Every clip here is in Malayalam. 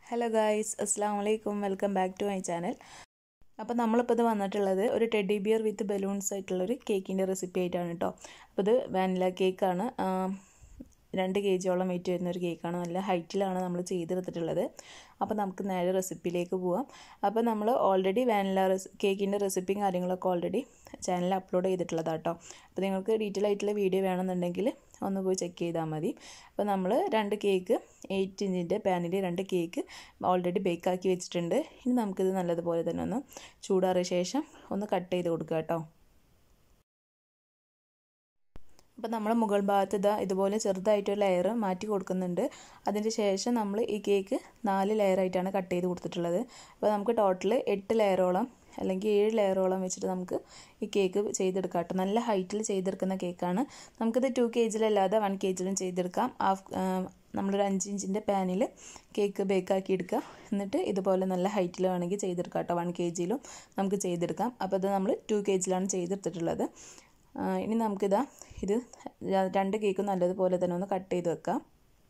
ഹലോ ഗായ്സ് അസ്സാം വലൈക്കും welcome back to my channel അപ്പോൾ നമ്മളിപ്പോൾ ഇത് വന്നിട്ടുള്ളത് ഒരു ടെഡി ബിയർ വിത്ത് ബലൂൺസ് ആയിട്ടുള്ളൊരു കേക്കിൻ്റെ റെസിപ്പി ആയിട്ടാണ് കേട്ടോ അപ്പോൾ ഇത് വാനില കേക്കാണ് രണ്ട് കെ ജിയോളം വെയിറ്റ് വരുന്ന ഒരു കേക്കാണ് നല്ല ഹൈറ്റിലാണ് നമ്മൾ ചെയ്തെടുത്തിട്ടുള്ളത് അപ്പോൾ നമുക്ക് നേരെ റെസിപ്പിയിലേക്ക് പോവാം അപ്പോൾ നമ്മൾ ഓൾറെഡി വാനില റെസ് കേക്കിൻ്റെ റെസിപ്പിയും കാര്യങ്ങളൊക്കെ ഓൾറെഡി ചാനലിൽ അപ്ലോഡ് ചെയ്തിട്ടുള്ളതാണ് കേട്ടോ അപ്പോൾ നിങ്ങൾക്ക് ഡീറ്റെയിൽ ആയിട്ടുള്ള വീഡിയോ വേണമെന്നുണ്ടെങ്കിൽ ഒന്ന് പോയി ചെക്ക് ചെയ്താൽ മതി അപ്പോൾ നമ്മൾ രണ്ട് കേക്ക് എയ്റ്റ് ഇഞ്ചിൻ്റെ പാനിൽ രണ്ട് കേക്ക് ഓൾറെഡി ബേക്കാക്കി വെച്ചിട്ടുണ്ട് ഇനി നമുക്കിത് നല്ലതുപോലെ തന്നെ ഒന്ന് ചൂടാറിയ ശേഷം ഒന്ന് കട്ട് ചെയ്ത് കൊടുക്കുക കേട്ടോ അപ്പോൾ നമ്മൾ മുകൾ ഭാഗത്ത് ഇതാ ഇതുപോലെ ചെറുതായിട്ടൊരു ലെയർ മാറ്റി കൊടുക്കുന്നുണ്ട് അതിന് ശേഷം നമ്മൾ ഈ കേക്ക് നാല് ലെയറായിട്ടാണ് കട്ട് ചെയ്ത് കൊടുത്തിട്ടുള്ളത് അപ്പോൾ നമുക്ക് ടോട്ടൽ എട്ട് ലെയറോളം അല്ലെങ്കിൽ ഏഴ് ലെയറോളം വെച്ചിട്ട് നമുക്ക് ഈ കേക്ക് ചെയ്തെടുക്കാം കേട്ടോ നല്ല ഹൈറ്റിൽ ചെയ്തെടുക്കുന്ന കേക്കാണ് നമുക്കിത് ടു കെ ജിയിലല്ലാതെ വൺ കെ ജിയിലും ചെയ്തെടുക്കാം ഹാഫ് നമ്മളൊരു അഞ്ച് ഇഞ്ചിൻ്റെ പാനിൽ കേക്ക് ബേക്കാക്കി എടുക്കുക എന്നിട്ട് ഇതുപോലെ നല്ല ഹൈറ്റിൽ വേണമെങ്കിൽ ചെയ്തെടുക്കാം കേട്ടോ വൺ കെ ജിയിലും നമുക്ക് ചെയ്തെടുക്കാം അപ്പോൾ ഇത് നമ്മൾ ടു കെ ജിയിലാണ് ചെയ്തെടുത്തിട്ടുള്ളത് ഇനി നമുക്കിതാ ഇത് രണ്ട് കേക്കും നല്ലതുപോലെ തന്നെ ഒന്ന് കട്ട് ചെയ്ത് വെക്കാം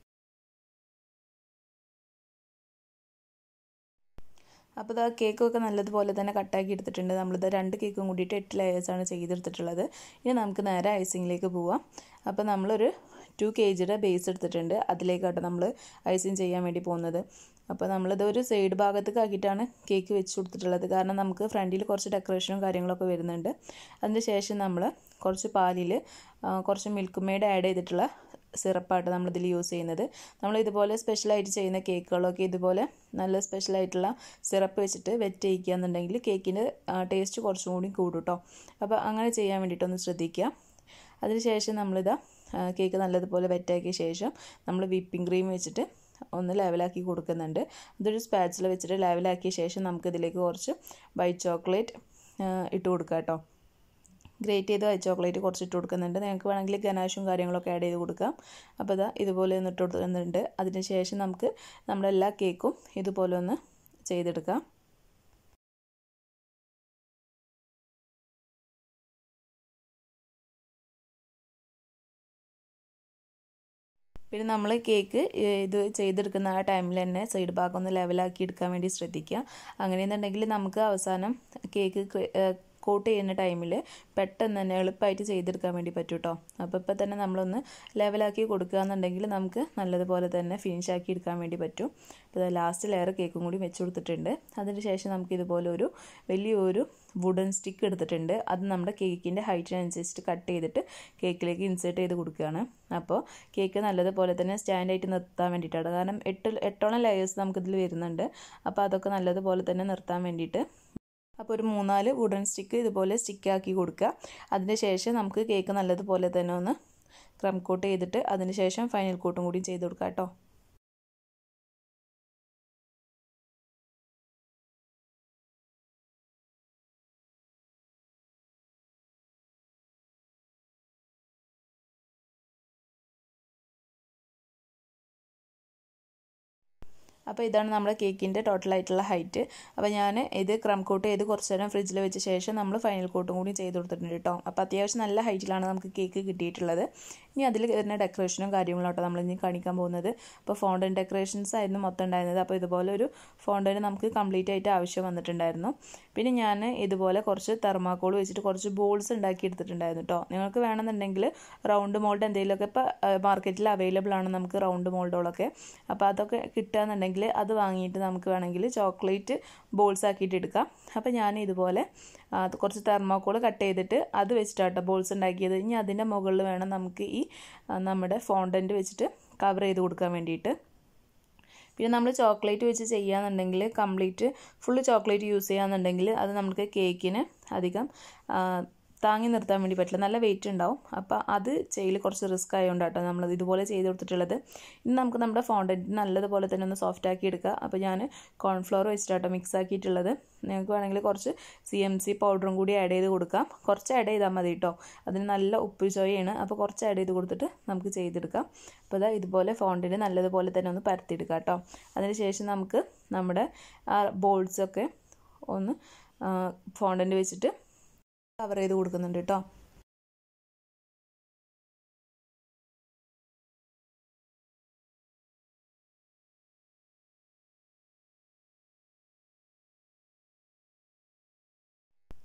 അപ്പോൾ ഇതാ കേക്കൊക്കെ നല്ലതുപോലെ തന്നെ കട്ടാക്കി എടുത്തിട്ടുണ്ട് നമ്മളിത് രണ്ട് കേക്കും കൂടിയിട്ട് എട്ട് ലെയേഴ്സാണ് ചെയ്തെടുത്തിട്ടുള്ളത് ഇനി നമുക്ക് നേരെ ഐസിങ്ങിലേക്ക് പോവാം അപ്പോൾ നമ്മളൊരു ടു കെ ജിയുടെ ബേസ് എടുത്തിട്ടുണ്ട് അതിലേക്കാട്ടോ നമ്മൾ ഐസിങ് ചെയ്യാൻ വേണ്ടി പോകുന്നത് അപ്പോൾ നമ്മളിത് ഒരു സൈഡ് ഭാഗത്തേക്ക് ആക്കിയിട്ടാണ് കേക്ക് വെച്ച് കൊടുത്തിട്ടുള്ളത് കാരണം നമുക്ക് ഫ്രണ്ടിൽ കുറച്ച് ഡെക്കറേഷനും കാര്യങ്ങളൊക്കെ വരുന്നുണ്ട് അതിന് ശേഷം നമ്മൾ കുറച്ച് പാലിൽ കുറച്ച് മിൽക്ക് മെയ്ഡ് ആഡ് ചെയ്തിട്ടുള്ള സിറപ്പായിട്ട് നമ്മളിതിൽ യൂസ് ചെയ്യുന്നത് നമ്മൾ ഇതുപോലെ സ്പെഷ്യലായിട്ട് ചെയ്യുന്ന കേക്കുകളൊക്കെ ഇതുപോലെ നല്ല സ്പെഷ്യലായിട്ടുള്ള സിറപ്പ് വെച്ചിട്ട് വെറ്റ് ചെയ്യിക്കുക എന്നുണ്ടെങ്കിൽ കേക്കിൻ്റെ ടേസ്റ്റ് കുറച്ചും കൂടി കൂടും കേട്ടോ അപ്പോൾ അങ്ങനെ ചെയ്യാൻ വേണ്ടിയിട്ടൊന്ന് ശ്രദ്ധിക്കുക അതിനുശേഷം നമ്മളിതാ കേക്ക് നല്ലതുപോലെ വെറ്റാക്കിയ ശേഷം നമ്മൾ വിപ്പിംഗ് ക്രീം വെച്ചിട്ട് ഒന്ന് ലെവലാക്കി കൊടുക്കുന്നുണ്ട് അതൊരു സ്പാച്ചിൽ വെച്ചിട്ട് ലെവലാക്കിയ ശേഷം നമുക്കിതിലേക്ക് കുറച്ച് വൈറ്റ് ചോക്ലേറ്റ് ഇട്ട് കൊടുക്കാം കേട്ടോ ഗ്രേറ്റ് ചെയ്ത വൈറ്റ് ചോക്ലേറ്റ് കുറച്ച് ഇട്ട് കൊടുക്കുന്നുണ്ട് നിങ്ങൾക്ക് വേണമെങ്കിൽ ഗനാഷും കാര്യങ്ങളൊക്കെ ആഡ് ചെയ്ത് കൊടുക്കാം അപ്പോൾ ഇതാ ഇതുപോലെ ഒന്ന് ഇട്ട് കൊടുക്കുന്നുണ്ട് അതിന് ശേഷം നമുക്ക് നമ്മുടെ എല്ലാ കേക്കും ഇതുപോലെ ഒന്ന് ചെയ്തെടുക്കാം പിന്നെ നമ്മൾ കേക്ക് ഇത് ചെയ്തെടുക്കുന്ന ആ ടൈമിൽ തന്നെ സൈഡ് ഭാഗം ഒന്ന് ലെവലാക്കി എടുക്കാൻ വേണ്ടി ശ്രദ്ധിക്കുക അങ്ങനെയെന്നുണ്ടെങ്കിൽ നമുക്ക് അവസാനം കേക്ക് കോട്ട് ചെയ്യുന്ന ടൈമിൽ പെട്ടെന്ന് തന്നെ എളുപ്പമായിട്ട് ചെയ്തെടുക്കാൻ വേണ്ടി പറ്റും കേട്ടോ അപ്പോൾ ഇപ്പോൾ തന്നെ നമ്മളൊന്ന് ലെവലാക്കി കൊടുക്കുക എന്നുണ്ടെങ്കിൽ നമുക്ക് നല്ലതുപോലെ തന്നെ ഫിനിഷ് ആക്കി എടുക്കാൻ വേണ്ടി പറ്റും അപ്പോൾ ലാസ്റ്റ് ലെയർ കേക്കും കൂടി വെച്ച് കൊടുത്തിട്ടുണ്ട് അതിന് ശേഷം നമുക്ക് ഇതുപോലെ ഒരു വലിയൊരു വുഡൻ സ്റ്റിക്ക് എടുത്തിട്ടുണ്ട് അത് നമ്മുടെ കേക്കിൻ്റെ ഹൈറ്റിനനുസരിച്ചിട്ട് കട്ട് ചെയ്തിട്ട് കേക്കിലേക്ക് ഇൻസേർട്ട് ചെയ്ത് കൊടുക്കുകയാണ് അപ്പോൾ കേക്ക് നല്ലതുപോലെ തന്നെ സ്റ്റാൻഡായിട്ട് നിർത്താൻ വേണ്ടിയിട്ടാണ് കാരണം എട്ട് എട്ടോളം ലെയേഴ്സ് നമുക്കിതിൽ വരുന്നുണ്ട് അപ്പോൾ അതൊക്കെ നല്ലതുപോലെ തന്നെ നിർത്താൻ വേണ്ടിയിട്ട് അപ്പോൾ ഒരു മൂന്നാല് വുഡൻ സ്റ്റിക്ക് ഇതുപോലെ സ്റ്റിക്കാക്കി കൊടുക്കുക അതിന് ശേഷം നമുക്ക് കേക്ക് നല്ലതുപോലെ തന്നെ ഒന്ന് ക്രം കോട്ട് ചെയ്തിട്ട് അതിന് ശേഷം ഫൈനൽ കോട്ടും കൂടി ചെയ്ത് കൊടുക്കാം കേട്ടോ അപ്പോൾ ഇതാണ് നമ്മുടെ കേക്കിൻ്റെ ടോട്ടലായിട്ടുള്ള ഹൈറ്റ് അപ്പോൾ ഞാൻ ഇത് ക്രം കോട്ട് ചെയ്ത് കുറച്ച് നേരം ഫ്രിഡ്ജിൽ വെച്ച ശേഷം നമ്മൾ ഫൈനൽ കോട്ടും കൂടി ചെയ്ത് കൊടുത്തിട്ടുണ്ട് കേട്ടോ അപ്പോൾ അത്യാവശ്യം നല്ല ഹൈറ്റിലാണ് നമുക്ക് കേക്ക് കിട്ടിയിട്ടുള്ളത് ഇനി അതിൽ വരുന്ന ഡെക്കറേഷനും കാര്യങ്ങളും കേട്ടോ നമ്മൾ ഇനി കാണിക്കാൻ പോകുന്നത് അപ്പോൾ ഫോണ്ടൻ ഡെക്കറേഷൻസ് ആയിരുന്നു മൊത്തം ഉണ്ടായിരുന്നത് അപ്പോൾ ഇതുപോലെ ഒരു ഫോണ്ടന് നമുക്ക് കംപ്ലീറ്റ് ആയിട്ട് ആവശ്യം വന്നിട്ടുണ്ടായിരുന്നു പിന്നെ ഞാൻ ഇതുപോലെ കുറച്ച് തെർമാക്കോൾ വെച്ചിട്ട് കുറച്ച് ബോൾസ് ഉണ്ടാക്കി എടുത്തിട്ടുണ്ടായിരുന്നു കേട്ടോ നിങ്ങൾക്ക് വേണമെന്നുണ്ടെങ്കിൽ റൗണ്ട് മോൾഡ് എന്തെങ്കിലുമൊക്കെ ഇപ്പോൾ മാർക്കറ്റിൽ അവൈലബിൾ ആണ് നമുക്ക് റൗണ്ട് മോൾഡുകളൊക്കെ അപ്പോൾ അതൊക്കെ കിട്ടുകയെന്നുണ്ടെങ്കിൽ അത് വാങ്ങിയിട്ട് നമുക്ക് വേണമെങ്കിൽ ചോക്ലേറ്റ് ബോൾസ് ആക്കിയിട്ട് എടുക്കാം അപ്പോൾ ഞാൻ ഇതുപോലെ കുറച്ച് തെർമോക്കോൾ കട്ട് ചെയ്തിട്ട് അത് വെച്ചിട്ടാട്ടോ ബോൾസ് ഉണ്ടാക്കിയത് ഇനി അതിൻ്റെ മുകളിൽ വേണം നമുക്ക് ഈ നമ്മുടെ ഫോണ്ടൻറ്റ് വെച്ചിട്ട് കവർ ചെയ്ത് കൊടുക്കാൻ വേണ്ടിയിട്ട് പിന്നെ നമ്മൾ ചോക്ലേറ്റ് വെച്ച് ചെയ്യുകയാണെന്നുണ്ടെങ്കിൽ കംപ്ലീറ്റ് ഫുള്ള് ചോക്ലേറ്റ് യൂസ് ചെയ്യുകയാണെന്നുണ്ടെങ്കിൽ അത് നമുക്ക് കേക്കിന് അധികം താങ്ങി നിർത്താൻ വേണ്ടി പറ്റില്ല നല്ല വെയിറ്റ് ഉണ്ടാവും അപ്പോൾ അത് ചെയ്യൽ കുറച്ച് റിസ്ക് ആയതുകൊണ്ട് കേട്ടോ നമ്മൾ ഇതുപോലെ ചെയ്ത് കൊടുത്തിട്ടുള്ളത് ഇനി നമുക്ക് നമ്മുടെ ഫോണ്ടൻറ്റ് നല്ലതുപോലെ തന്നെ ഒന്ന് സോഫ്റ്റ് ആക്കി എടുക്കുക അപ്പോൾ ഞാൻ കോൺഫ്ലോർ വെച്ചിട്ടാട്ടോ മിക്സ് ആക്കിയിട്ടുള്ളത് നിങ്ങൾക്ക് വേണമെങ്കിൽ കുറച്ച് സി എം സി പൗഡറും കൂടി ആഡ് ചെയ്ത് കൊടുക്കാം കുറച്ച് ആഡ് ചെയ്താൽ മതി കേട്ടോ അതിന് നല്ല ഉപ്പ് ചോയാണ് അപ്പോൾ കുറച്ച് ആഡ് ചെയ്ത് കൊടുത്തിട്ട് നമുക്ക് ചെയ്തെടുക്കാം അപ്പോൾ അതാ ഇതുപോലെ ഫോണ്ടിന് നല്ലതുപോലെ തന്നെ ഒന്ന് പരത്തിയെടുക്കാം കേട്ടോ അതിന് ശേഷം നമുക്ക് നമ്മുടെ ആ ബോൾസൊക്കെ ഒന്ന് ഫോണ്ടൻ്റ് വെച്ചിട്ട് കവർ ചെയ്ത് കൊടുക്കുന്നുണ്ട് കേട്ടോ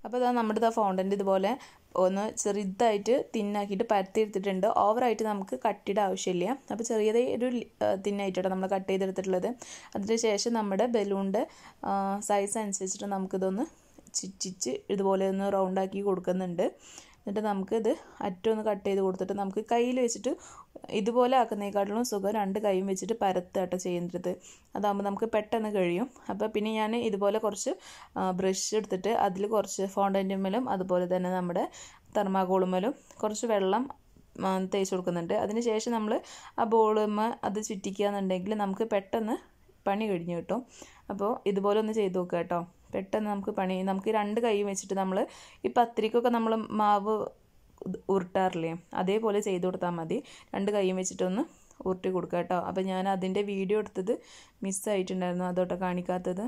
അപ്പോൾ ഇതാ നമ്മുടെ ഇതാ ഫോണ്ടൻ്റ് ഇതുപോലെ ഒന്ന് ചെറുതായിട്ട് തിന്നാക്കിയിട്ട് പരത്തി എടുത്തിട്ടുണ്ട് ഓവറായിട്ട് നമുക്ക് കട്ടിയുടെ ആവശ്യമില്ല അപ്പോൾ ചെറിയതായി ഒരു തിന്നായിട്ടാണ് നമ്മൾ കട്ട് ചെയ്തെടുത്തിട്ടുള്ളത് അതിന് ശേഷം നമ്മുടെ ബലൂണിൻ്റെ സൈസ് അനുസരിച്ചിട്ട് നമുക്കിതൊന്ന് ചിച്ചിച്ച് ഇതുപോലെ ഒന്ന് റൗണ്ടാക്കി കൊടുക്കുന്നുണ്ട് എന്നിട്ട് നമുക്കിത് അറ്റമൊന്ന് കട്ട് ചെയ്ത് കൊടുത്തിട്ട് നമുക്ക് കയ്യിൽ വെച്ചിട്ട് ഇതുപോലെ ആക്കുന്നതിനെക്കാട്ടിലും സുഖം രണ്ട് കൈയും വെച്ചിട്ട് പരത്താട്ടോ ചെയ്യുന്നത് അതാകുമ്പോൾ നമുക്ക് പെട്ടെന്ന് കഴിയും അപ്പോൾ പിന്നെ ഞാൻ ഇതുപോലെ കുറച്ച് ബ്രഷ് എടുത്തിട്ട് അതിൽ കുറച്ച് ഫോണ്ടൻറ്റുമ്മലും അതുപോലെ തന്നെ നമ്മുടെ തെർമാക്കോളുമ്മലും കുറച്ച് വെള്ളം തേച്ച് കൊടുക്കുന്നുണ്ട് അതിന് ശേഷം നമ്മൾ ആ ബോളുമ്മ അത് ചുറ്റിക്കുക എന്നുണ്ടെങ്കിൽ നമുക്ക് പെട്ടെന്ന് പണി കഴിഞ്ഞു കിട്ടും അപ്പോൾ ഇതുപോലെ ഒന്ന് ചെയ്ത് നോക്കുക കേട്ടോ പെട്ടെന്ന് നമുക്ക് പണി നമുക്ക് രണ്ട് കൈ വെച്ചിട്ട് നമ്മൾ ഈ പത്തിരിക്കൊക്കെ നമ്മൾ മാവ് ഉരുട്ടാറില്ലേ അതേപോലെ ചെയ്ത് കൊടുത്താൽ മതി രണ്ട് കൈയും വെച്ചിട്ടൊന്ന് ഉരുട്ടി കൊടുക്കുക കേട്ടോ അപ്പോൾ ഞാൻ അതിൻ്റെ വീഡിയോ എടുത്തത് മിസ്സായിട്ടുണ്ടായിരുന്നു അതോട്ടെ കാണിക്കാത്തത്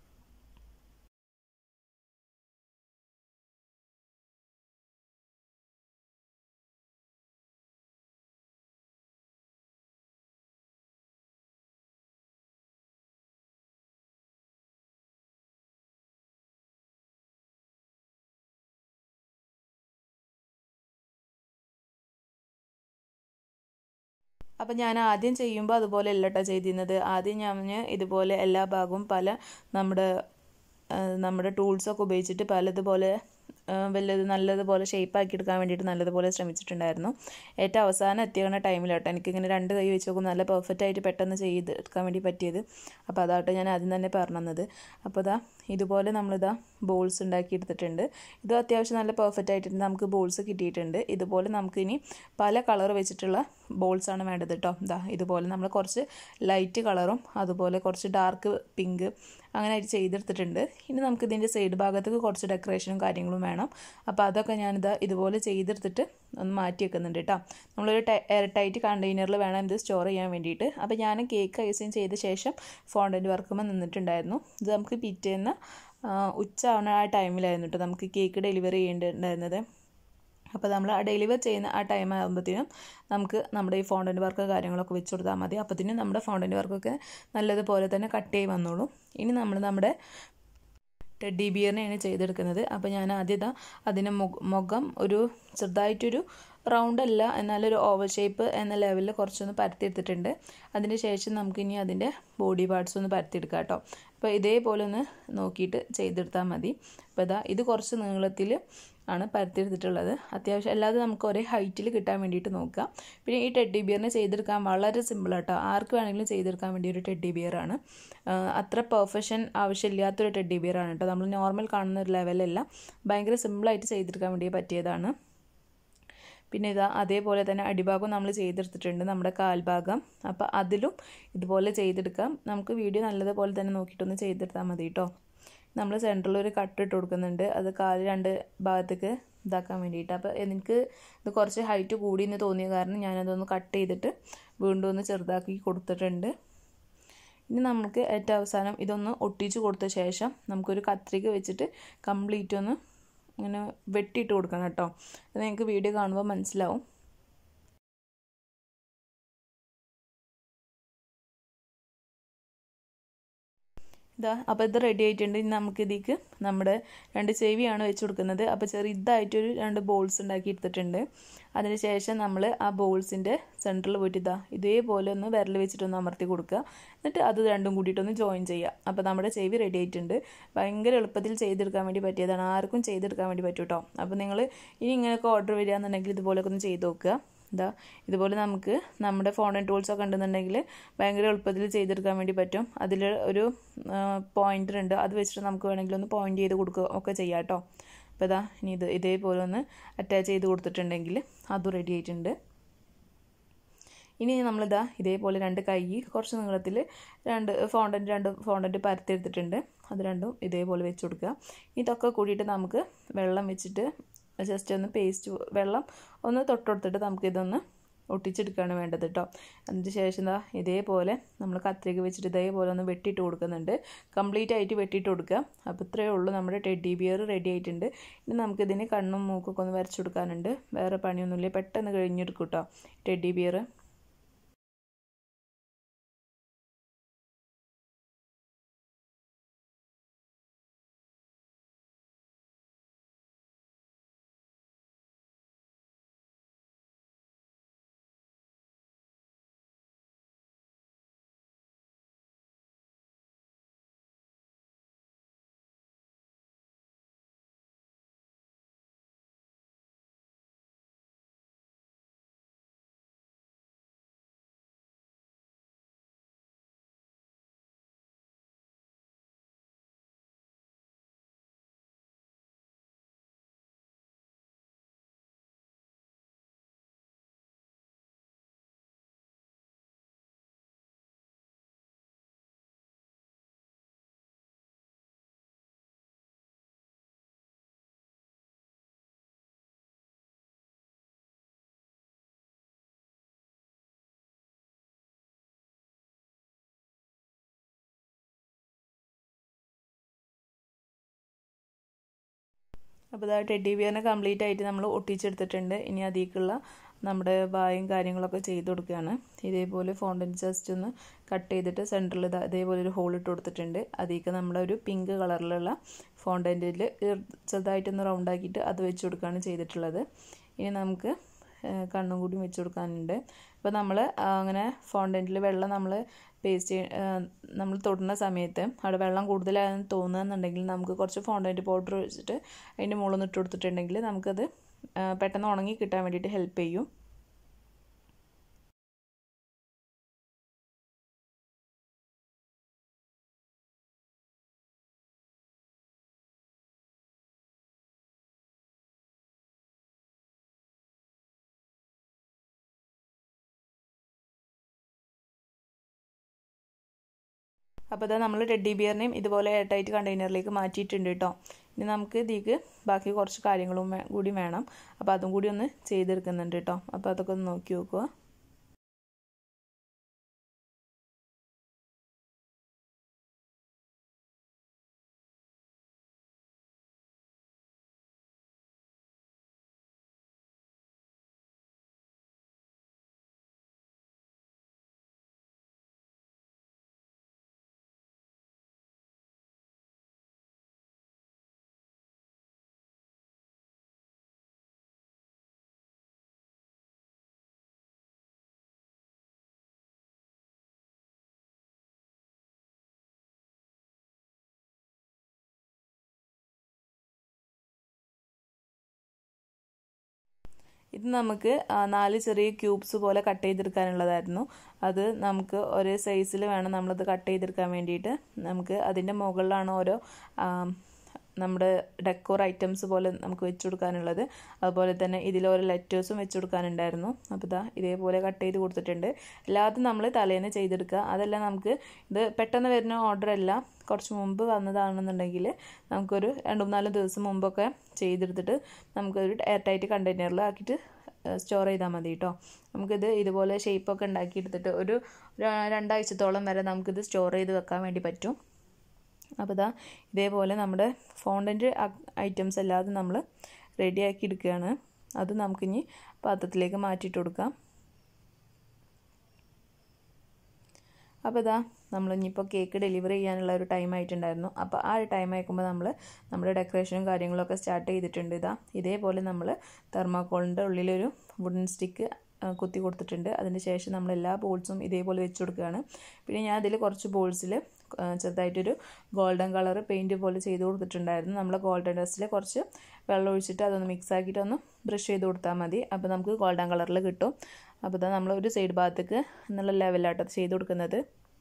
അപ്പം ഞാൻ ആദ്യം ചെയ്യുമ്പോൾ അതുപോലെ അല്ല കേട്ടോ ചെയ്തിരുന്നത് ആദ്യം ഞാൻ ഇതുപോലെ എല്ലാ ഭാഗവും പല നമ്മുടെ നമ്മുടെ ടൂൾസൊക്കെ ഉപയോഗിച്ചിട്ട് പലതുപോലെ വല്ലത് നല്ലതുപോലെ ഷേപ്പാക്കി എടുക്കാൻ വേണ്ടിയിട്ട് നല്ലതുപോലെ ശ്രമിച്ചിട്ടുണ്ടായിരുന്നു ഏറ്റവും അവസാനം എത്തിയ ടൈമിലാട്ടോ എനിക്കിങ്ങനെ രണ്ട് കൈ വെച്ച് നോക്കുമ്പോൾ നല്ല പെർഫെക്റ്റ് ആയിട്ട് പെട്ടെന്ന് ചെയ്ത് എടുക്കാൻ വേണ്ടി പറ്റിയത് അപ്പോൾ അതാട്ടോ ഞാൻ ആദ്യം തന്നെ പറഞ്ഞത് അപ്പോൾ ഇതാ ഇതുപോലെ നമ്മളിതാ ബോൾസ് ഉണ്ടാക്കി എടുത്തിട്ടുണ്ട് ഇത് അത്യാവശ്യം നല്ല പെർഫെക്റ്റ് ആയിട്ട് നമുക്ക് ബോൾസ് കിട്ടിയിട്ടുണ്ട് ഇതുപോലെ നമുക്കിനി പല കളർ വെച്ചിട്ടുള്ള ബോൾസാണ് വേണ്ടത് കേട്ടോ ഇതാ ഇതുപോലെ നമ്മൾ കുറച്ച് ലൈറ്റ് കളറും അതുപോലെ കുറച്ച് ഡാർക്ക് പിങ്ക് അങ്ങനെ ആയിട്ട് ചെയ്തെടുത്തിട്ടുണ്ട് ഇനി നമുക്ക് ഇതിൻ്റെ സൈഡ് ഭാഗത്തേക്ക് കുറച്ച് ഡെക്കറേഷനും കാര്യങ്ങളും വേണം അപ്പോൾ അതൊക്കെ ഞാനിത് ഇതുപോലെ ചെയ്തെടുത്തിട്ട് ഒന്ന് മാറ്റി വെക്കുന്നുണ്ട് കേട്ടോ നമ്മളൊരു എയർ ടൈറ്റ് കണ്ടെയ്നറിൽ വേണം ഇത് സ്റ്റോർ ചെയ്യാൻ വേണ്ടിയിട്ട് അപ്പോൾ ഞാൻ കേക്ക് ഐസിങ് ചെയ്ത ശേഷം ഫോണ്ടൻറ്റ് വർക്കുമ്പോൾ നിന്നിട്ടുണ്ടായിരുന്നു ഇത് നമുക്ക് പിറ്റേന്ന് ഉച്ച ആവുന്ന ആ ടൈമിലായിരുന്നു കേട്ടോ നമുക്ക് കേക്ക് ഡെലിവറി ചെയ്യേണ്ടിണ്ടായിരുന്നത് അപ്പോൾ നമ്മൾ ആ ഡെലിവർ ചെയ്യുന്ന ആ ടൈം ആകുമ്പോഴത്തേനും നമുക്ക് നമ്മുടെ ഈ ഫോണ്ടൻറ്റ് വർക്ക് കാര്യങ്ങളൊക്കെ വെച്ച് കൊടുത്താൽ മതി അപ്പോഴത്തേനും നമ്മുടെ ഫോണ്ടൻറ്റ് വർക്കൊക്കെ നല്ലതുപോലെ തന്നെ കട്ട് ചെയ്ത് വന്നോളൂ ഇനി നമ്മൾ നമ്മുടെ ടെഡി ബിയറിനെയാണ് ചെയ്തെടുക്കുന്നത് അപ്പോൾ ഞാൻ ആദ്യം ഇതാ അതിന് മുഖം ഒരു ചെറുതായിട്ടൊരു റൗണ്ട് അല്ല എന്നാലൊരു ഓവൽ ഷേപ്പ് എന്ന ലെവലിൽ കുറച്ചൊന്ന് പരത്തിയെടുത്തിട്ടുണ്ട് അതിന് ശേഷം നമുക്കിനി അതിൻ്റെ ബോഡി പാർട്സ് ഒന്ന് പരത്തിയെടുക്കാം കേട്ടോ അപ്പോൾ ഇതേപോലെ ഒന്ന് നോക്കിയിട്ട് ചെയ്തെടുത്താൽ മതി അപ്പോൾ ഇതാ ഇത് കുറച്ച് നീളത്തിൽ ആണ് പരത്തിയെടുത്തിട്ടുള്ളത് അത്യാവശ്യം അല്ലാതെ നമുക്ക് ഒരേ ഹൈറ്റിൽ കിട്ടാൻ വേണ്ടിയിട്ട് നോക്കുക പിന്നെ ഈ ടെഡി ബിയറിനെ ചെയ്തെടുക്കാൻ വളരെ സിമ്പിൾ കേട്ടോ ആർക്ക് വേണമെങ്കിലും ചെയ്തെടുക്കാൻ വേണ്ടി ഒരു ടെഡി ബിയറാണ് അത്ര പെർഫെക്ഷൻ ആവശ്യമില്ലാത്തൊരു ടെഡി ബിയറാണ് കേട്ടോ നമ്മൾ നോർമൽ കാണുന്ന ഒരു ലെവലല്ല ഭയങ്കര സിമ്പിളായിട്ട് ചെയ്തെടുക്കാൻ വേണ്ടി പറ്റിയതാണ് പിന്നെ ഇതാ അതേപോലെ തന്നെ അടിഭാഗം നമ്മൾ ചെയ്തെടുത്തിട്ടുണ്ട് നമ്മുടെ കാൽഭാഗം അപ്പോൾ അതിലും ഇതുപോലെ ചെയ്തെടുക്കാം നമുക്ക് വീഡിയോ നല്ലതുപോലെ തന്നെ നോക്കിയിട്ടൊന്ന് ചെയ്തെടുത്താൽ മതി കേട്ടോ നമ്മൾ സെൻറ്ററിൽ ഒരു കട്ട് ഇട്ട് കൊടുക്കുന്നുണ്ട് അത് കാല് രണ്ട് ഭാഗത്തേക്ക് ഇതാക്കാൻ വേണ്ടിയിട്ട് അപ്പോൾ എനിക്ക് ഇത് കുറച്ച് ഹൈറ്റ് കൂടി എന്ന് തോന്നിയ കാരണം ഞാനതൊന്ന് കട്ട് ചെയ്തിട്ട് വീണ്ടും ഒന്ന് ചെറുതാക്കി കൊടുത്തിട്ടുണ്ട് ഇനി നമുക്ക് ഏറ്റവും അവസാനം ഇതൊന്ന് ഒട്ടിച്ച് കൊടുത്ത ശേഷം നമുക്കൊരു കത്രിക വെച്ചിട്ട് കംപ്ലീറ്റ് ഒന്ന് ഇങ്ങനെ വെട്ടിയിട്ട് കൊടുക്കണം കേട്ടോ അത് നിങ്ങൾക്ക് വീഡിയോ കാണുമ്പോൾ മനസ്സിലാവും ഇതാ അപ്പോൾ ഇത് റെഡി ആയിട്ടുണ്ട് ഇനി നമുക്ക് ഇതിലേക്ക് നമ്മുടെ രണ്ട് ചെവിയാണ് വെച്ച് കൊടുക്കുന്നത് അപ്പോൾ ചെറുതായിട്ടൊരു രണ്ട് ബോൾസ് ഉണ്ടാക്കി എടുത്തിട്ടുണ്ട് അതിന് ശേഷം നമ്മൾ ആ ബോൾസിൻ്റെ സെൻറ്ററിൽ പോയിട്ട് ഇതാ ഇതേപോലെ ഒന്ന് വിരൽ വെച്ചിട്ടൊന്ന് അമർത്തി കൊടുക്കുക എന്നിട്ട് അത് രണ്ടും കൂടിയിട്ടൊന്ന് ജോയിൻ ചെയ്യുക അപ്പോൾ നമ്മുടെ ചെവി റെഡി ആയിട്ടുണ്ട് ഭയങ്കര എളുപ്പത്തിൽ ചെയ്തെടുക്കാൻ വേണ്ടി പറ്റിയതാണ് ആർക്കും ചെയ്തെടുക്കാൻ വേണ്ടി പറ്റും കേട്ടോ അപ്പോൾ നിങ്ങൾ ഇനി ഇങ്ങനെയൊക്കെ ഓർഡർ വരികയാണെന്നുണ്ടെങ്കിൽ ഇതുപോലെയൊക്കെ ഒന്ന് ചെയ്ത് നോക്കുക ഇതാ ഇതുപോലെ നമുക്ക് നമ്മുടെ ഫോൺ ആൻഡ് ടൂൾസ് ഒക്കെ ഉണ്ടെന്നുണ്ടെങ്കിൽ ഭയങ്കര എളുപ്പത്തിൽ ചെയ്തെടുക്കാൻ വേണ്ടി പറ്റും അതിൽ ഒരു പോയിൻ്റർ ഉണ്ട് അത് വെച്ചിട്ട് നമുക്ക് വേണമെങ്കിൽ ഒന്ന് പോയിൻ്റ് ചെയ്ത് കൊടുക്കുക ഒക്കെ ചെയ്യാം കേട്ടോ അപ്പോൾ ഇതാ ഇനി ഇത് ഇതേപോലെ ഒന്ന് അറ്റാച്ച് ചെയ്ത് കൊടുത്തിട്ടുണ്ടെങ്കിൽ അതും റെഡി ആയിട്ടുണ്ട് ഇനി നമ്മളിതാ ഇതേപോലെ രണ്ട് കൈ കുറച്ച് നീളത്തിൽ രണ്ട് ഫോണ്ടൻറ്റ് രണ്ട് ഫോണ്ടൻറ്റ് പരത്തിയെടുത്തിട്ടുണ്ട് അത് രണ്ടും ഇതേപോലെ വെച്ച് കൊടുക്കുക ഇതൊക്കെ കൂടിയിട്ട് നമുക്ക് വെള്ളം വെച്ചിട്ട് ജസ്റ്റ് ഒന്ന് പേസ്റ്റ് വെള്ളം ഒന്ന് തൊട്ടുകൊടുത്തിട്ട് നമുക്കിതൊന്ന് ഒട്ടിച്ചെടുക്കുകയാണ് വേണ്ടത് കേട്ടോ അതിന് ശേഷം എന്താ ഇതേപോലെ നമ്മൾ കത്രിക വെച്ചിട്ട് ഇതേപോലെ ഒന്ന് വെട്ടിയിട്ട് കൊടുക്കുന്നുണ്ട് കംപ്ലീറ്റ് ആയിട്ട് വെട്ടിയിട്ട് കൊടുക്കുക അപ്പോൾ ഇത്രയേ ഉള്ളൂ നമ്മുടെ ടെഡി ബിയർ റെഡി ആയിട്ടുണ്ട് ഇനി നമുക്കിതിന് കണ്ണും മൂക്കൊക്കെ ഒന്ന് വരച്ചു കൊടുക്കാനുണ്ട് വേറെ പണിയൊന്നുമില്ല പെട്ടെന്ന് കഴിഞ്ഞെടുക്കും കേട്ടോ ടെഡി ബിയർ അപ്പോൾ ഇതാ ടെഡി ബിയറിനെ കംപ്ലീറ്റ് ആയിട്ട് നമ്മൾ ഒട്ടിച്ചെടുത്തിട്ടുണ്ട് ഇനി അതിലേക്കുള്ള നമ്മുടെ ബായും കാര്യങ്ങളൊക്കെ ചെയ്ത് കൊടുക്കുകയാണ് ഇതേപോലെ ഫോണ്ടൻ ജസ്റ്റ് ഒന്ന് കട്ട് ചെയ്തിട്ട് സെൻറ്ററിൽ ഇതാ ഇതേപോലെ ഒരു ഹോൾ ഇട്ട് കൊടുത്തിട്ടുണ്ട് അതിലേക്ക് നമ്മളൊരു പിങ്ക് കളറിലുള്ള ഫോണ്ടൻറ്റിൽ ചെറുതായിട്ടൊന്ന് റൗണ്ട് ആക്കിയിട്ട് അത് വെച്ച് കൊടുക്കുകയാണ് ചെയ്തിട്ടുള്ളത് ഇനി നമുക്ക് കണ്ണും കൂടി വെച്ച് കൊടുക്കാനുണ്ട് അപ്പോൾ നമ്മൾ അങ്ങനെ ഫോണ്ടൻറ്റിൽ വെള്ളം നമ്മൾ പേസ്റ്റ് നമ്മൾ തൊടുന്ന സമയത്ത് അവിടെ വെള്ളം കൂടുതലാണെന്ന് തോന്നുകയെന്നുണ്ടെങ്കിൽ നമുക്ക് കുറച്ച് ഫോണ്ടൻറ്റ് പൗഡർ വെച്ചിട്ട് അതിൻ്റെ മുകളിൽ ഇട്ട് കൊടുത്തിട്ടുണ്ടെങ്കിൽ നമുക്കത് പെട്ടെന്ന് ഉണങ്ങി കിട്ടാൻ വേണ്ടിയിട്ട് ഹെൽപ്പ് ചെയ്യും അപ്പോൾ ഇതാ നമ്മൾ ടെഡി ബിയറിനെയും ഇതുപോലെ എയർടൈറ്റ് കണ്ടെയ്നറിലേക്ക് മാറ്റിയിട്ടുണ്ട് കേട്ടോ ഇനി നമുക്ക് ഇതിലേക്ക് ബാക്കി കുറച്ച് കാര്യങ്ങളും കൂടി വേണം അപ്പോൾ അതും കൂടി ഒന്ന് ചെയ്തെടുക്കുന്നുണ്ട് കേട്ടോ അപ്പോൾ അതൊക്കെ ഒന്ന് നോക്കി നോക്കുക ഇത് നമുക്ക് നാല് ചെറിയ ക്യൂബ്സ് പോലെ കട്ട് ചെയ്തെടുക്കാനുള്ളതായിരുന്നു അത് നമുക്ക് ഒരേ സൈസിൽ വേണം നമ്മളത് കട്ട് ചെയ്തെടുക്കാൻ വേണ്ടിയിട്ട് നമുക്ക് അതിൻ്റെ മുകളിലാണ് ഓരോ നമ്മുടെ ഡെക്കോർ ഐറ്റംസ് പോലെ നമുക്ക് വെച്ച് കൊടുക്കാനുള്ളത് അതുപോലെ തന്നെ ഇതിൽ ഓരോ ലെറ്റേഴ്സും വെച്ച് കൊടുക്കാനുണ്ടായിരുന്നു അപ്പോൾ ഇതാ ഇതേപോലെ കട്ട് ചെയ്ത് കൊടുത്തിട്ടുണ്ട് എല്ലാതും നമ്മൾ തലേന്ന് ചെയ്തെടുക്കുക അതെല്ലാം നമുക്ക് ഇത് പെട്ടെന്ന് വരുന്ന ഓർഡർ അല്ല കുറച്ച് മുമ്പ് വന്നതാണെന്നുണ്ടെങ്കിൽ നമുക്കൊരു രണ്ട് മൂന്നാല് ദിവസം മുമ്പൊക്കെ ചെയ്തെടുത്തിട്ട് നമുക്കൊരു എയർ ടൈറ്റ് കണ്ടെയ്നറിൽ ആക്കിയിട്ട് സ്റ്റോർ ചെയ്താൽ മതി കേട്ടോ നമുക്കിത് ഇതുപോലെ ഷേപ്പൊക്കെ ഉണ്ടാക്കിയെടുത്തിട്ട് ഒരു രണ്ടാഴ്ചത്തോളം വരെ നമുക്കിത് സ്റ്റോർ ചെയ്ത് വെക്കാൻ വേണ്ടി പറ്റും അപ്പോൾ ഇതാ ഇതേപോലെ നമ്മുടെ ഫോണ്ടൻ്റ് ഐറ്റംസ് എല്ലാതും നമ്മൾ റെഡിയാക്കി എടുക്കുകയാണ് അത് നമുക്കിനി പാത്രത്തിലേക്ക് മാറ്റിയിട്ട് കൊടുക്കാം അപ്പോൾ ഇതാ നമ്മൾ ഇനിയിപ്പോൾ കേക്ക് ഡെലിവറി ചെയ്യാനുള്ള ഒരു ടൈം ആയിട്ടുണ്ടായിരുന്നു അപ്പോൾ ആ ഒരു ടൈം ആയിക്കുമ്പോൾ നമ്മൾ നമ്മുടെ ഡെക്കറേഷനും കാര്യങ്ങളൊക്കെ സ്റ്റാർട്ട് ചെയ്തിട്ടുണ്ട് ഇതാ ഇതേപോലെ നമ്മൾ തെർമാക്കോളിൻ്റെ ഉള്ളിലൊരു വുഡൻ സ്റ്റിക്ക് കുത്തി കൊടുത്തിട്ടുണ്ട് അതിന് ശേഷം നമ്മൾ എല്ലാ ബോൾസും ഇതേപോലെ വെച്ച് കൊടുക്കുകയാണ് പിന്നെ ഞാൻ അതിൽ കുറച്ച് ബോൾസിൽ ചെറുതായിട്ടൊരു ഗോൾഡൻ കളർ പെയിൻറ്റ് പോലെ ചെയ്ത് കൊടുത്തിട്ടുണ്ടായിരുന്നു നമ്മൾ ഗോൾഡൻ ഡസ്റ്റിൽ കുറച്ച് വെള്ളം ഒഴിച്ചിട്ട് അതൊന്ന് മിക്സ് ആക്കിയിട്ട് ഒന്ന് ബ്രഷ് ചെയ്ത് കൊടുത്താൽ മതി അപ്പോൾ നമുക്ക് ഗോൾഡൻ കളറിൽ കിട്ടും അപ്പോൾ ഇതാ നമ്മൾ ഒരു സൈഡ് ഭാഗത്തേക്ക് എന്നുള്ള ലെവലായിട്ട് ചെയ്ത് കൊടുക്കുന്നത്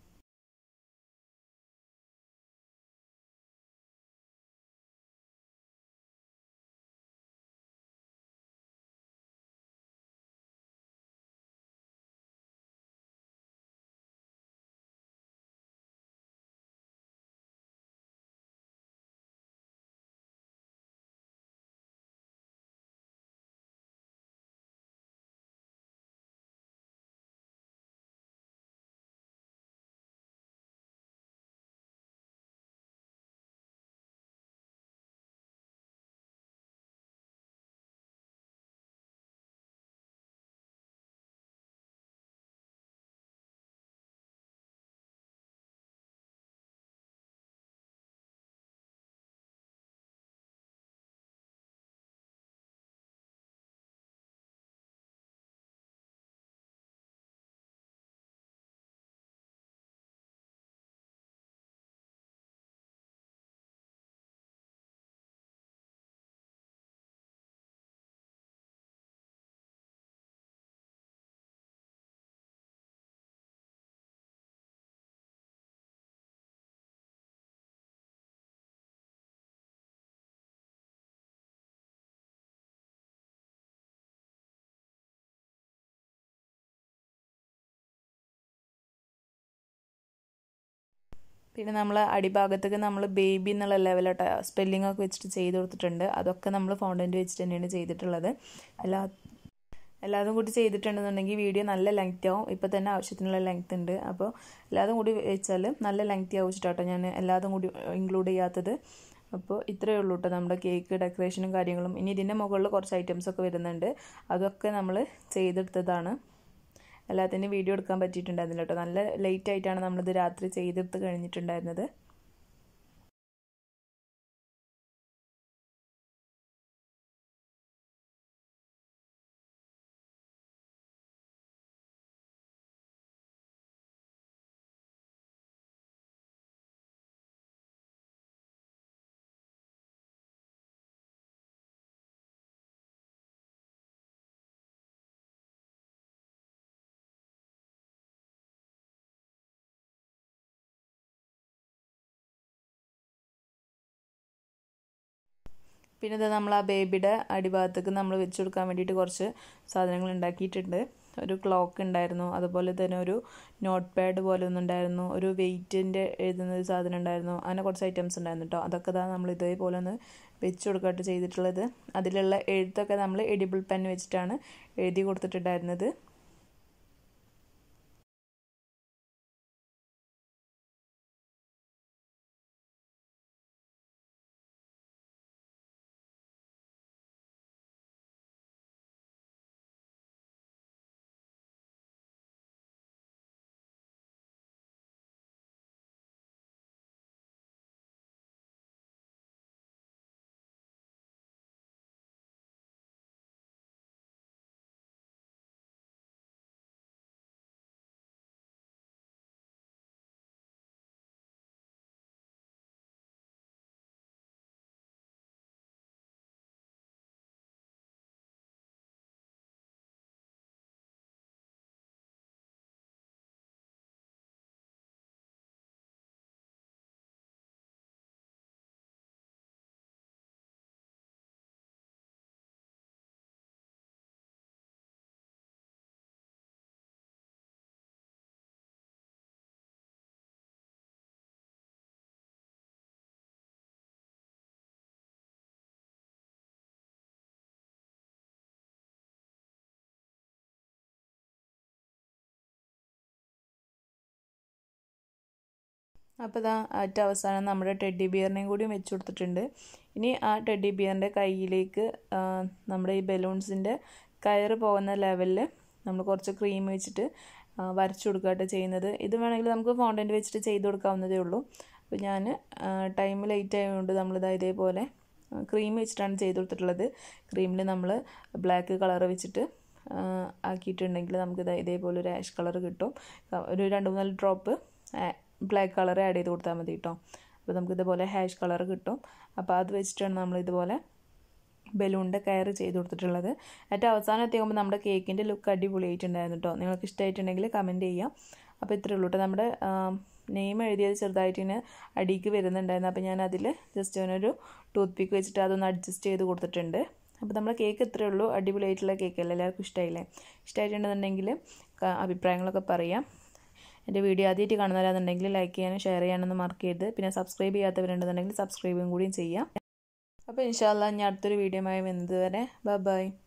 പിന്നെ നമ്മൾ അടിഭാഗത്തേക്ക് നമ്മൾ ബേബി എന്നുള്ള ലെവലോട്ട് സ്പെല്ലിംഗ് ഒക്കെ വെച്ചിട്ട് ചെയ്ത് കൊടുത്തിട്ടുണ്ട് അതൊക്കെ നമ്മൾ ഫോണ്ടൻറ്റ് വെച്ചിട്ട് തന്നെയാണ് ചെയ്തിട്ടുള്ളത് എല്ലാ എല്ലാതും കൂടി ചെയ്തിട്ടുണ്ടെന്നുണ്ടെങ്കിൽ വീഡിയോ നല്ല ലെങ്ത് ആവും ഇപ്പോൾ തന്നെ ആവശ്യത്തിനുള്ള ലെങ്ത് ഉണ്ട് അപ്പോൾ എല്ലാതും കൂടി വെച്ചാൽ നല്ല ലെങ്ത് ആവും വെച്ചിട്ടാട്ടോ ഞാൻ എല്ലാതും കൂടി ഇൻക്ലൂഡ് ചെയ്യാത്തത് അപ്പോൾ ഇത്രയേ ഉള്ളൂ കേട്ടോ നമ്മുടെ കേക്ക് ഡെക്കറേഷനും കാര്യങ്ങളും ഇനി ഇതിൻ്റെ മുകളിൽ കുറച്ച് ഐറ്റംസ് ഒക്കെ വരുന്നുണ്ട് അതൊക്കെ നമ്മൾ ചെയ്തെടുത്തതാണ് എല്ലാത്തിനും വീഡിയോ എടുക്കാൻ പറ്റിയിട്ടുണ്ടായിരുന്നില്ല കേട്ടോ നല്ല ലേറ്റ് ആയിട്ടാണ് നമ്മളിത് രാത്രി ചെയ്തെടുത്ത് കഴിഞ്ഞിട്ടുണ്ടായിരുന്നത് പിന്നെ ഇത് നമ്മൾ ആ ബേബിയുടെ അടിഭാഗത്തേക്ക് നമ്മൾ വെച്ച് കൊടുക്കാൻ വേണ്ടിയിട്ട് കുറച്ച് സാധനങ്ങൾ ഉണ്ടാക്കിയിട്ടുണ്ട് ഒരു ക്ലോക്ക് ഉണ്ടായിരുന്നു അതുപോലെ തന്നെ ഒരു നോട്ട് പാഡ് പോലെ ഒന്നുണ്ടായിരുന്നു ഒരു വെയിറ്റിൻ്റെ എഴുതുന്ന ഒരു സാധനം ഉണ്ടായിരുന്നു അങ്ങനെ കുറച്ച് ഐറ്റംസ് ഉണ്ടായിരുന്നു കേട്ടോ അതൊക്കെ தான் നമ്മൾ ഇതേപോലെ ഒന്ന് വെച്ച് കൊടുക്കട്ട് ചെയ്തിട്ടുള്ളത് അതിലുള്ള എഴുത്തൊക്കെ നമ്മൾ എഡിബിൾ പെൻ വെച്ചിട്ടാണ് എഴുതി കൊടുത്തിട്ടുണ്ടായിരുന്നത് അപ്പോൾ ഇതാ ഏറ്റവും അവസാനം നമ്മുടെ ടെഡി ബിയറിനെയും കൂടി വെച്ച് കൊടുത്തിട്ടുണ്ട് ഇനി ആ ടെഡി ബിയറിൻ്റെ കയ്യിലേക്ക് നമ്മുടെ ഈ ബലൂൺസിൻ്റെ കയറ് പോകുന്ന ലെവലിൽ നമ്മൾ കുറച്ച് ക്രീം വെച്ചിട്ട് വരച്ചു കൊടുക്കുകയായിട്ട് ചെയ്യുന്നത് ഇത് വേണമെങ്കിൽ നമുക്ക് ഫോണ്ടൻറ്റ് വെച്ചിട്ട് ചെയ്ത് കൊടുക്കാവുന്നതേ ഉള്ളൂ അപ്പോൾ ഞാൻ ടൈം ലേറ്റ് ആയതുകൊണ്ട് നമ്മളിതാ ഇതേപോലെ ക്രീം വെച്ചിട്ടാണ് ചെയ്ത് കൊടുത്തിട്ടുള്ളത് ക്രീമിൽ നമ്മൾ ബ്ലാക്ക് കളർ വെച്ചിട്ട് ആക്കിയിട്ടുണ്ടെങ്കിൽ നമുക്കിത് ഇതേപോലെ ഒരു ആഷ് കളർ കിട്ടും ഒരു രണ്ട് മൂന്നാല് ഡ്രോപ്പ് ബ്ലാക്ക് കളർ ആഡ് ചെയ്ത് കൊടുത്താൽ മതി കേട്ടോ അപ്പോൾ നമുക്ക് ഇതുപോലെ ഹാഷ് കളർ കിട്ടും അപ്പോൾ അത് വെച്ചിട്ടാണ് നമ്മൾ ഇതുപോലെ ബലൂണിൻ്റെ കയർ ചെയ്ത് കൊടുത്തിട്ടുള്ളത് ഏറ്റവും അവസാനം എത്തിക്കുമ്പോൾ നമ്മുടെ കേക്കിൻ്റെ ലുക്ക് അടിപൊളിയായിട്ടുണ്ടായിരുന്നു കേട്ടോ നിങ്ങൾക്ക് ഇഷ്ടമായിട്ടുണ്ടെങ്കിൽ കമൻറ്റ് ചെയ്യാം അപ്പോൾ ഇത്രയേ ഉള്ളൂ കേട്ടോ നമ്മുടെ നെയിം എഴുതിയത് ചെറുതായിട്ട് ഇങ്ങനെ അടിക്ക് വരുന്നുണ്ടായിരുന്നു അപ്പോൾ ഞാൻ അതിൽ ജസ്റ്റ് അവനൊരു ടൂത്ത് പിക്ക് വെച്ചിട്ട് അതൊന്ന് അഡ്ജസ്റ്റ് ചെയ്ത് കൊടുത്തിട്ടുണ്ട് അപ്പോൾ നമ്മുടെ കേക്ക് ഇത്രയേ ഉള്ളൂ അടിപൊളിയായിട്ടുള്ള കേക്കല്ലേ എല്ലാവർക്കും ഇഷ്ടമായില്ലേ ഇഷ്ടമായിട്ടുണ്ടെന്നുണ്ടെങ്കിൽ അഭിപ്രായങ്ങളൊക്കെ പറയാം എൻ്റെ വീഡിയോ ആദ്യമായിട്ട് കാണുന്നവരാണെന്നുണ്ടെങ്കിൽ ലൈക്ക് ചെയ്യാനും ഷെയർ ചെയ്യാനൊന്നും മറക്ക് ചെയ്ത് പിന്നെ സബ്സ്ക്രൈബ് ചെയ്യാത്തവരുണ്ടെന്നുണ്ടെങ്കിൽ സബ്സ്ക്രൈബും കൂടിയും ചെയ്യാം അപ്പോൾ ഇൻഷാല്ല ഞാൻ അടുത്തൊരു വീഡിയോയുമായി വരുന്നത് വരെ ബൈ ബൈ